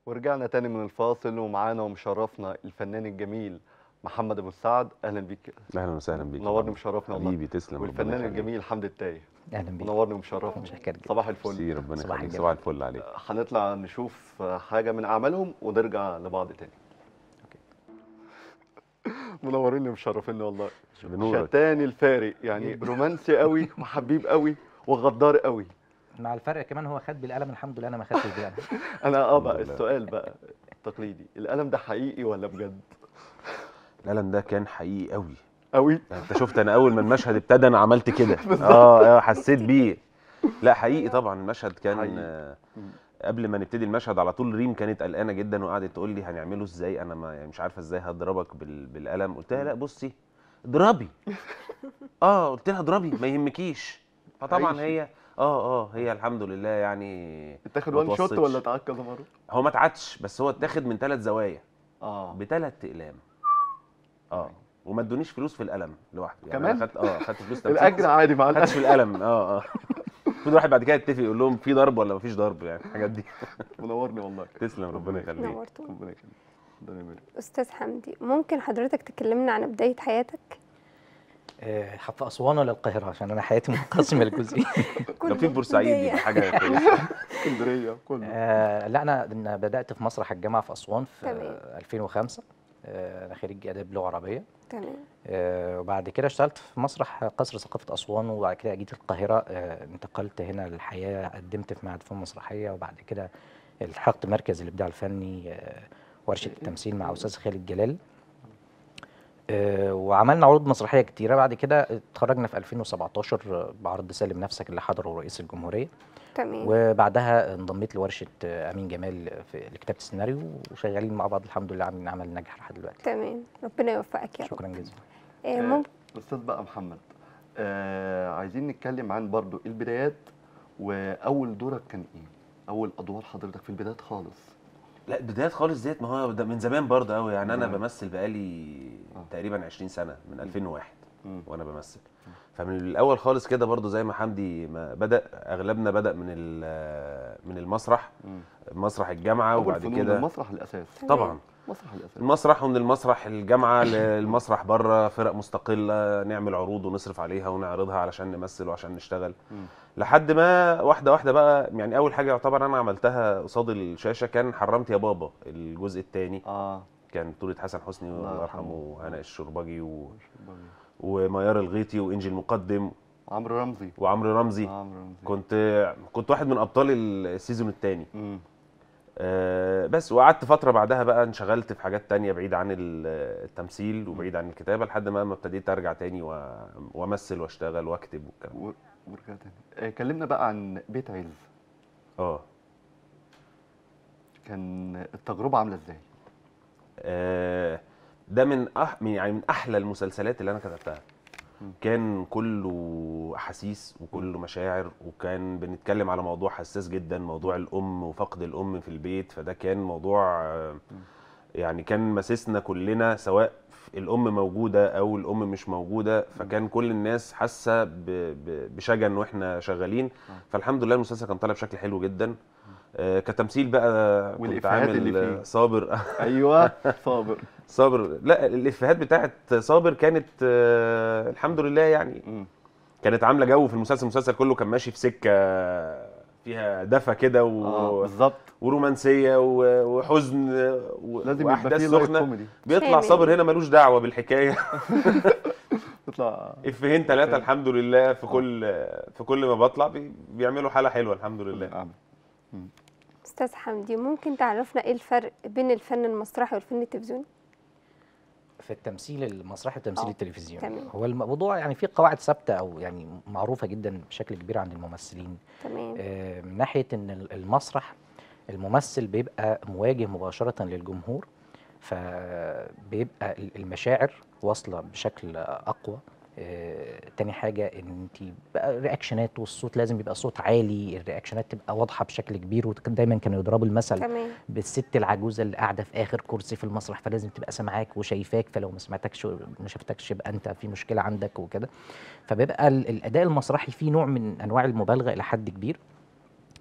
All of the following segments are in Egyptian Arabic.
ورجعنا تاني من الفاصل ومعانا ومشرفنا الفنان الجميل محمد ابو السعد اهلا بيك اهلا وسهلا بيك منورني ومشرفنا والله حبيبي تسلم ربنا والفنان يخليك. الجميل حمدي التايه اهلا بيك منورني ومشرفني متشكر جدا صباح الفل ميرسي ربنا صباح يخليك الجمال. صباح الفل عليك هنطلع نشوف حاجه من اعمالهم ونرجع لبعض تاني منوريني ومشرفيني والله بنورك شتان الفارق يعني رومانسي قوي وحبيب قوي وغدار قوي مع الفرق كمان هو خد بالقلم الحمد لله انا ما خدتش بالقلم انا اه بقى الحمد لله. السؤال بقى التقليدي القلم ده حقيقي ولا بجد القلم ده كان حقيقي قوي قوي يعني انت شفت انا اول ما المشهد ابتدى انا عملت كده اه اه حسيت بيه لا حقيقي طبعا المشهد كان حقيقي. آه، مم. قبل ما نبتدي المشهد على طول ريم كانت قلقانه جدا وقعدت تقول لي هنعمله ازاي انا ما يعني مش عارفه ازاي هضربك بال... بالقلم قلت لها لا بصي اضربي اه قلت لها اضربي ما يهمكيش فطبعا عيشي. هي اه اه هي الحمد لله يعني اتاخد ما وان شوت توصتش. ولا اتعاد كذا مره هو ما اتعادش بس هو اتاخد من ثلاث زوايا اه بثلاث اقلام اه وما ادونيش فلوس في القلم لوحده يعني كمان؟ أنا خدت اه خدت فلوس تمثيل. الاجر عادي مع ما خدتش الاجر في القلم اه اه المفروض الواحد بعد كده يتفق يقول لهم في ضرب ولا مفيش ضرب يعني الحاجات دي منورني والله تسلم ربنا يخليك نورتوا ربنا يخليك ربنا يبارك استاذ حمدي ممكن حضرتك تكلمنا عن بدايه حياتك آه، في اسوان ولا القاهره عشان انا حياتي منقسمه لجزئين لو في بورسعيد يبقى حاجه كويسه اسكندريه كله آه، لا انا أنا بدات في مسرح الجامعه في اسوان في تمام. آه، 2005 آه، انا خريج اداب لغه عربيه تمام آه، وبعد كده اشتغلت في مسرح قصر ثقافه اسوان وبعد كده جيت القاهره آه، انتقلت هنا للحياه قدمت في معهد فنون مسرحيه وبعد كده الحقت مركز الابداع الفني آه، ورشه التمثيل مع استاذ خالد جلال آه، وعملنا عروض مسرحيه كتيره بعد كده اتخرجنا في 2017 بعرض سلم نفسك اللي حضره رئيس الجمهوريه تمام وبعدها انضميت لورشه آه، امين جمال في لكتابه السيناريو وشغالين مع بعض الحمد لله عاملين عمل ناجح لحد دلوقتي تمام ربنا يوفقك يا رب شكرا جزيلا آه، آه، ممكن استاذ بقى محمد آه عايزين نتكلم عن برضو البدايات واول دورك كان ايه اول ادوار حضرتك في البدايات خالص لا بدايات خالص ديت ما هو ده من زمان برضه قوي يعني انا زمان. بمثل بقالي آه. تقريبا 20 سنه من 2001 مم. وانا بمثل فمن الاول خالص كده برضه زي ما حمدي ما بدا اغلبنا بدا من ال- من المسرح مم. مسرح الجامعه اول وبعد فنون كده المسرح الاساس تمام. طبعا مسرح الاساس المسرح ومن المسرح الجامعه للمسرح بره فرق مستقله نعمل عروض ونصرف عليها ونعرضها علشان نمثل وعشان نشتغل مم. لحد ما واحده واحده بقى يعني اول حاجه يعتبر انا عملتها قصاد الشاشه كان حرمت يا بابا الجزء الثاني اه كان بطوله حسن حسني الله الله يرحمه. يرحمه وهناء الشربجي و... وميار الغيطي وانجي المقدم عمرو رمزي وعمرو رمزي آه، عمرو رمزي كنت كنت واحد من ابطال السيزون الثاني مم. آه، بس وقعدت فتره بعدها بقى انشغلت في حاجات تانية بعيد عن ال- التمثيل وبعيد عن الكتابه لحد ما ما ابتديت ارجع تاني و- وامثل واشتغل واكتب والكلام ده. و- ورجعت تاني آه كلمنا بقى عن بيت عز اه كان التجربه عامله ازاي آه، ده من أح من يعني من احلى المسلسلات اللي انا كتبتها مم. كان كله احاسيس وكله مشاعر وكان بنتكلم على موضوع حساس جدا موضوع الام وفقد الام في البيت فده كان موضوع آه، يعني كان مسسنا كلنا سواء الام موجوده او الام مش موجوده فكان كل الناس حاسه ب- ب- بشجن واحنا شغالين فالحمد لله المسلسل كان طالع بشكل حلو جدا آه، كتمثيل بقى كنت والإفيهات اللي عامل فيه. صابر ايوه صابر صابر لا الافيهات بتاعت صابر كانت آه، الحمد لله يعني مم. كانت عامله جو في المسلسل المسلسل كله كان ماشي في سكه فيها دفى كده اه و... بالظبط ورومانسيه و- وحزن و... لازم يبقى واحداث فيه لايت سخنه كوميدي بيطلع شامل. صابر هنا ملوش دعوه بالحكايه تطلع افيهين ثلاثه الحمد لله في كل في كل ما بطلع بي... بيعملوا حاله حلوه الحمد لله نعم. استاذ حمدي ممكن تعرفنا ايه الفرق بين الفن المسرحي والفن التلفزيوني في التمثيل المسرحي والتمثيل آه، التلفزيوني تمام. هو الموضوع يعني في قواعد ثابته او يعني معروفه جدا بشكل كبير عند الممثلين تمام آه، من ناحيه ان ال- المسرح الممثل بيبقى مواجه مباشره للجمهور فبيبقى ال- المشاعر واصله بشكل اقوى آه، تاني حاجة ان انت بقى رياكشنات والصوت لازم يبقى صوت عالي الرياكشنات تبقى واضحة بشكل كبير ودايما كانوا يضربوا المثل تمام بالست العجوزه اللي قاعده في اخر كرسي في المسرح فلازم تبقى سامعاك وشايفاك فلو ما سمعتكش ما شفتكش يبقى انت في مشكله عندك وكده فبيبقى ال- الاداء المسرحي فيه نوع من انواع المبالغه الى حد كبير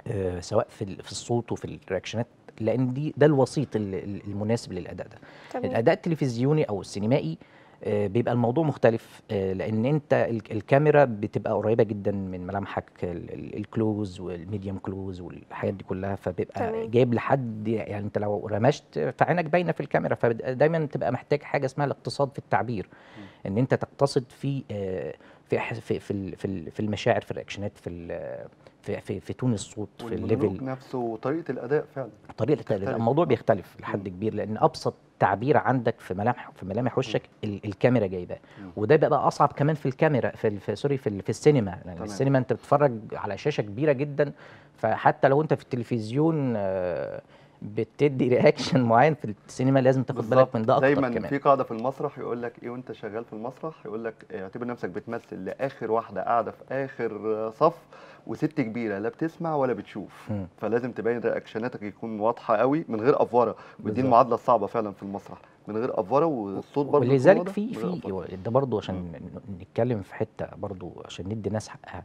آه، سواء في ال- في الصوت وفي الرياكشنات لان دي ده الوسيط ال- ال- المناسب للاداء ده تمام الاداء التلفزيوني او السينمائي آه، بيبقى الموضوع مختلف آه، لان انت ال- الكاميرا بتبقى قريبه جدا من ملامحك ال- ال- الكلوز والميديوم كلوز والحاجات دي كلها فبيبقى تمام. جايب لحد يعني انت لو رمشت فعينك باينه في الكاميرا فدايما تبقى محتاج حاجه اسمها الاقتصاد في التعبير ان انت تقتصد في آه، في إح- في في ال- في ال- في المشاعر في الرياكشنات في ال- في في, في تون الصوت في والمونولوج الليفل نفسه وطريقه الاداء فعلا طريقه التعبير تختلف. الموضوع آه. بيختلف لحد مم. كبير لان ابسط تعبير عندك في ملامح في ملامح وشك ال- الكاميرا جايباه مم. وده بقى اصعب كمان في الكاميرا في, ال- في سوري في, ال- في السينما لان تمام. السينما انت بتتفرج على شاشه كبيره جدا فحتى لو انت في التلفزيون آه، بتدي رياكشن معين في السينما لازم تاخد بالك من ده اكتر دايما كمان في قاعده في المسرح يقول لك ايه وانت شغال في المسرح يقول لك اعتبر نفسك بتمثل لاخر واحده قاعده في اخر صف وست كبيره لا بتسمع ولا بتشوف مم. فلازم تبين رياكشناتك يكون واضحه قوي من غير افوره ودي بالظبط. المعادله الصعبه فعلا في المسرح من غير افوره والصوت برضه يكون ولذلك واضح في من غير في أفورة. ده برضه عشان ن- نتكلم في حته برضه عشان ندي ناس حقها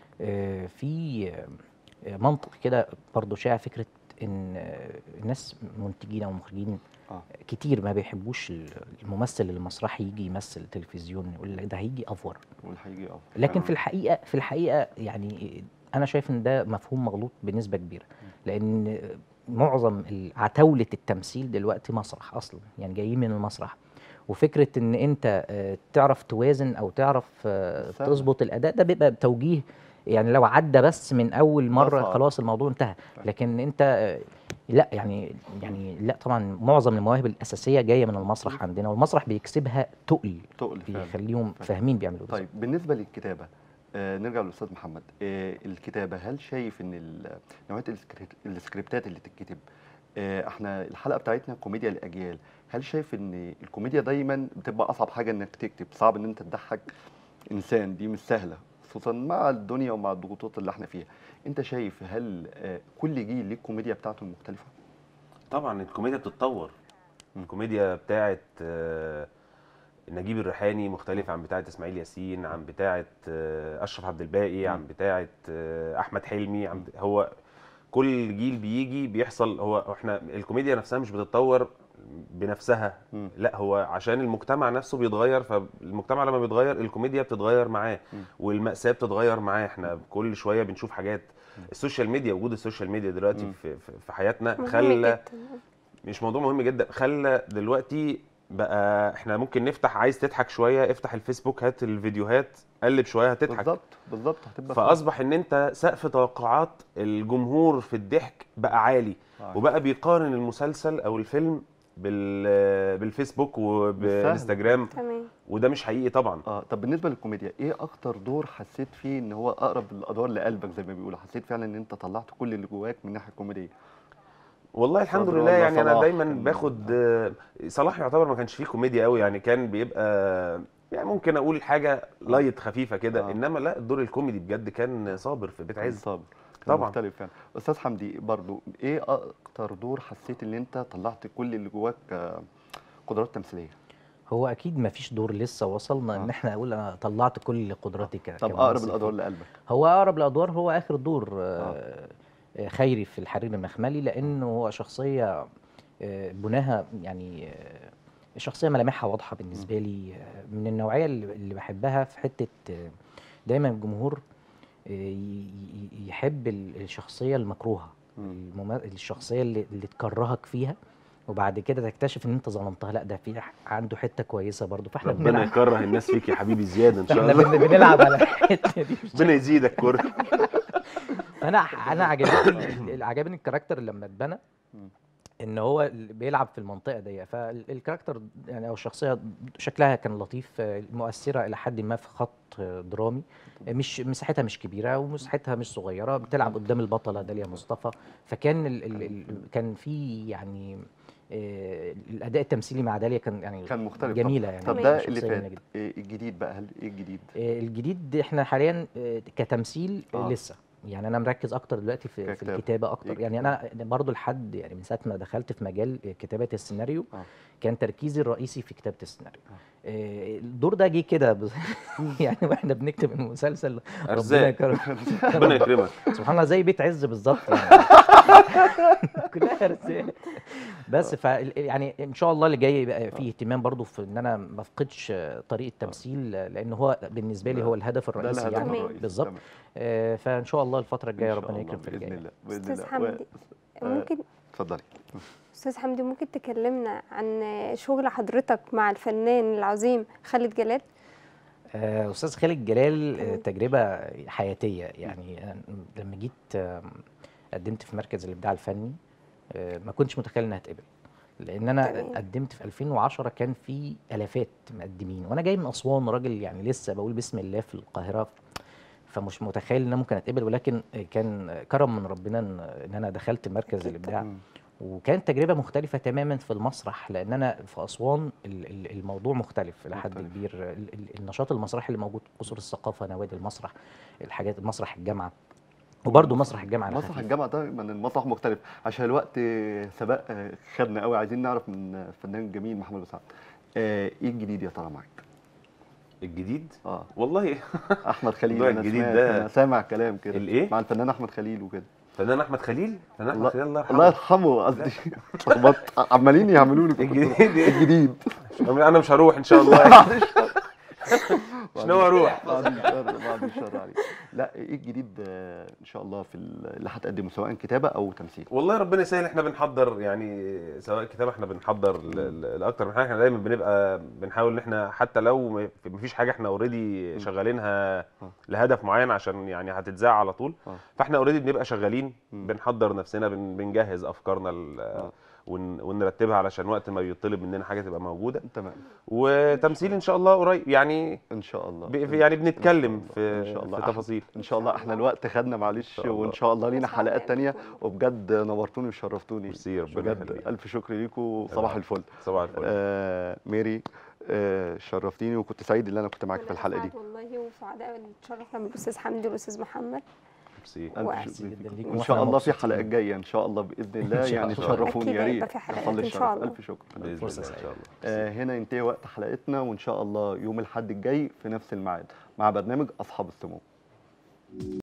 آه، في آه، منطق كده برضه شائع فكره ان آه، الناس منتجين او مخرجين آه. كتير ما بيحبوش ال- الممثل المسرحي يجي يمثل تلفزيون يقول لك ده هيجي افور والحقيقي اه لكن في الحقيقه في الحقيقه يعني انا شايف ان ده مفهوم مغلوط بنسبه كبيره لان معظم ال- عتاوله التمثيل دلوقتي مسرح اصلا يعني جايين من المسرح وفكره ان انت آه، تعرف توازن او تعرف آه، سهلة. تظبط الاداء ده بيبقى توجيه يعني لو عدى بس من اول مره صعب. خلاص الموضوع انتهى فعلا. لكن انت آه، لا يعني يعني لا طبعا معظم المواهب الاساسيه جايه من المسرح عندنا والمسرح بيكسبها تقل تقل فعلا بيخليهم فعلا. فاهمين بيعملوا إيه طيب بالنسبه للكتابه آه نرجع للاستاذ محمد آه الكتابه هل شايف ان ال- نوعيه السكريبت- السكريبتات اللي تتكتب آه احنا الحلقه بتاعتنا كوميديا الاجيال هل شايف ان الكوميديا دايما بتبقى اصعب حاجه انك تكتب صعب ان انت تضحك انسان دي مش سهله خصوصا مع الدنيا ومع الضغوطات اللي احنا فيها انت شايف هل آه كل جيل ليه الكوميديا بتاعته المختلفه طبعا الكوميديا بتتطور مم. الكوميديا بتاعت آه، نجيب الريحاني مختلفة عن بتاعت اسماعيل ياسين عن بتاعت آه، اشرف عبد الباقي عن مم. بتاعت آه، احمد حلمي عن هو كل جيل بيجي بيحصل هو هو احنا الكوميديا نفسها مش بتتطور بنفسها مم. لا هو عشان المجتمع نفسه بيتغير فالمجتمع لما بيتغير الكوميديا بتتغير معاه مم. والمأساة بتتغير معاه احنا كل شوية بنشوف حاجات السوشيال ميديا وجود السوشيال ميديا دلوقتي مم. في في- في حياتنا مهم خلى جدا مش موضوع مهم جدا خلى دلوقتي بقى احنا ممكن نفتح عايز تضحك شويه افتح الفيسبوك هات الفيديوهات قلب شويه هتضحك بالظبط بالظبط هتبقى فاصبح ان انت سقف توقعات الجمهور في الضحك بقى عالي آه. وبقى بيقارن المسلسل او الفيلم بال بالفيسبوك وبالانستجرام تمام وده مش حقيقي طبعا اه طب بالنسبه للكوميديا ايه اكتر دور حسيت فيه ان هو اقرب الادوار لقلبك زي ما بيقولوا حسيت فعلا ان انت طلعت كل اللي جواك من الناحيه الكوميديه والله الحمد صبري لله ولا يعني انا صلاح دايما كان- باخد آه، صلاح يعتبر ما كانش فيه كوميديا قوي يعني كان بيبقى يعني ممكن اقول حاجه لايت خفيفه كده آه. انما لا الدور الكوميدي بجد كان صابر في بيت عز صبر كان طبعا. مختلف فعلا استاذ حمدي برضو ايه اكتر دور حسيت ان انت طلعت كل اللي جواك آه، قدرات تمثيليه هو اكيد ما فيش دور لسه وصلنا ان آه. احنا اقول انا طلعت كل قدراتي ك طب اقرب كممثل الادوار فيه. لقلبك هو اقرب الادوار هو اخر دور آه، آه، خيري في الحرير المخملي لانه هو شخصيه آه، بناها يعني آه، شخصيه ملامحها واضحه بالنسبه لي آه، من النوعيه اللي اللي بحبها في حته آه، دايما الجمهور آه، ي- ي- يحب ال- الشخصيه المكروهه مم. المما- الشخصيه اللي, اللي تكرهك فيها وبعد كده تكتشف ان انت ظلمتها لا ده في ح- عنده حته كويسه برضه فاحنا ربنا بنلعب يكره الناس فيك يا حبيبي زياده ان شاء احنا الله بن- بنلعب على الحته دي ربنا يزيدك كره انا انا عجبني ال- عجبني الكاركتر لما اتبنى مم. ان هو اللي بيلعب في المنطقه دي فالكاركتر يعني او الشخصيه شكلها كان لطيف آه، مؤثره الى حد ما في خط آه، درامي آه، مش مساحتها مش كبيره ومساحتها مش صغيره بتلعب قدام البطله داليا مصطفى فكان ال ال ال كان في يعني آه، الاداء التمثيلي مع داليا كان يعني كان مختلف جميله يعني طب تمام. ده شخصية اللي جميلة فات جدا. إيه الجديد بقى هل ايه الجديد آه، الجديد احنا حاليا آه، كتمثيل آه، آه. لسه يعني انا مركز اكتر دلوقتي في, في ككتابة. الكتابه اكتر إيه؟ يعني انا برضو لحد يعني من ساعه ما دخلت في مجال كتابه السيناريو آه. كان تركيزي الرئيسي في كتابه السيناريو آه. آه، الدور ده جه كده بز- يعني واحنا بنكتب المسلسل ربنا ارزاق يكرم ربنا يكرمك سبحان الله زي بيت عز بالظبط يعني كلها رسالة بس ف يعني ان شاء الله اللي جاي يبقى فيه اهتمام برضو في ان انا ما افقدش طريقه تمثيل لان هو بالنسبه لي هو الهدف ده الرئيسي الهدف يعني تمام. الرئيسي بالظبط تمام. آه، فان شاء الله الفتره الجايه إن شاء ربنا الله يكرم في باذن الجاي الله باذن أستاذ الله حمدي، و- ممكن اتفضلي استاذ حمدي ممكن تكلمنا عن شغل حضرتك مع الفنان العظيم خالد جلال آه، استاذ خالد جلال آه، تمام. تجربه حياتيه يعني أنا لما جيت آم، قدمت في مركز الابداع الفني آه، ما كنتش متخيل انها هتقبل لان انا تمام. قدمت في 2010 كان في الافات مقدمين وانا جاي من اسوان راجل يعني لسه بقول بسم الله في القاهره فمش متخيل ان انا ممكن اتقبل ولكن كان كرم من ربنا ان إن انا دخلت مركز أكيد الابداع مم. وكانت تجربه مختلفه تماما في المسرح لان انا في اسوان ال- ال- الموضوع مختلف الى حد مختلف. كبير ال- ال- النشاط المسرحي اللي موجود قصور الثقافه نوادي المسرح الحاجات مسرح الجامعه وبرضه مسرح الجامعه على مسرح خفيف. الجامعه دايما المسرح مختلف عشان الوقت سبق آه، خدنا قوي عايزين نعرف من الفنان الجميل محمد مسعد آه، ايه الجديد يا ترى معاك؟ الجديد اه والله احمد خليل الموضوع انا الجديد سمعت ده- انا سامع كلام كده الايه؟ مع الفنان احمد خليل وكده فنان احمد خليل فنان احمد الله- خليل الله الله يرحمه يرحمه قصدي اتلخبطت عمالين يعملوا لي في الجديد إيه؟ الجديد انا مش هروح ان شاء الله بعد الشر مش ناوي اروح بعد الشر بعد الشر عليك لا ايه الجديد آه، ان شاء الله في ال- اللي هتقدمه سواء كتابه او تمثيل والله ربنا يسهل احنا بنحضر يعني سواء كتاب احنا بنحضر ل- ل- لاكتر من حاجه احنا دايما بنبقى بنحاول ان احنا حتى لو م- مفيش حاجه احنا اوريدي شغالينها آه. لهدف معين عشان يعني هتتذاع على طول آه. فاحنا اوريدي بنبقى شغالين مم. بنحضر نفسنا بن- بنجهز افكارنا ال- آه. ون- ونرتبها علشان وقت ما بيطلب مننا حاجه تبقى موجوده تمام وتمثيل ان شاء الله قريب يعني ان شاء الله ب- يعني بنتكلم إن في شاء الله. في إحنا- تفاصيل ان شاء الله احنا الوقت خدنا معلش شاء الله. وان شاء الله لينا أسعد حلقات بيك. تانية وبجد نورتوني وشرفتوني ميرسي ربنا بجد يخليك. الف شكر ليكم وصباح العفو. الفل صباح الفل آه ميري آه شرفتيني وكنت سعيد ان انا كنت معاك في وأنا الحلقه دي أسعد والله وسعداء اتشرفنا بالاستاذ حمدي والاستاذ محمد ميرسي ألف وأسعد شكر جدا ليكم. ليكم وان وإحنا شاء الله في مبسوطين. حلقات جايه ان شاء الله باذن الله شاء يعني الله. تشرفوني أكيد يا ريت هيبقى في حلقات نصلي إن الشرف. شاء الله. الف شكر باذن فرصة الله ان شاء الله آه هنا ينتهي وقت حلقتنا وان شاء الله يوم الاحد الجاي في نفس الميعاد مع برنامج اصحاب السمو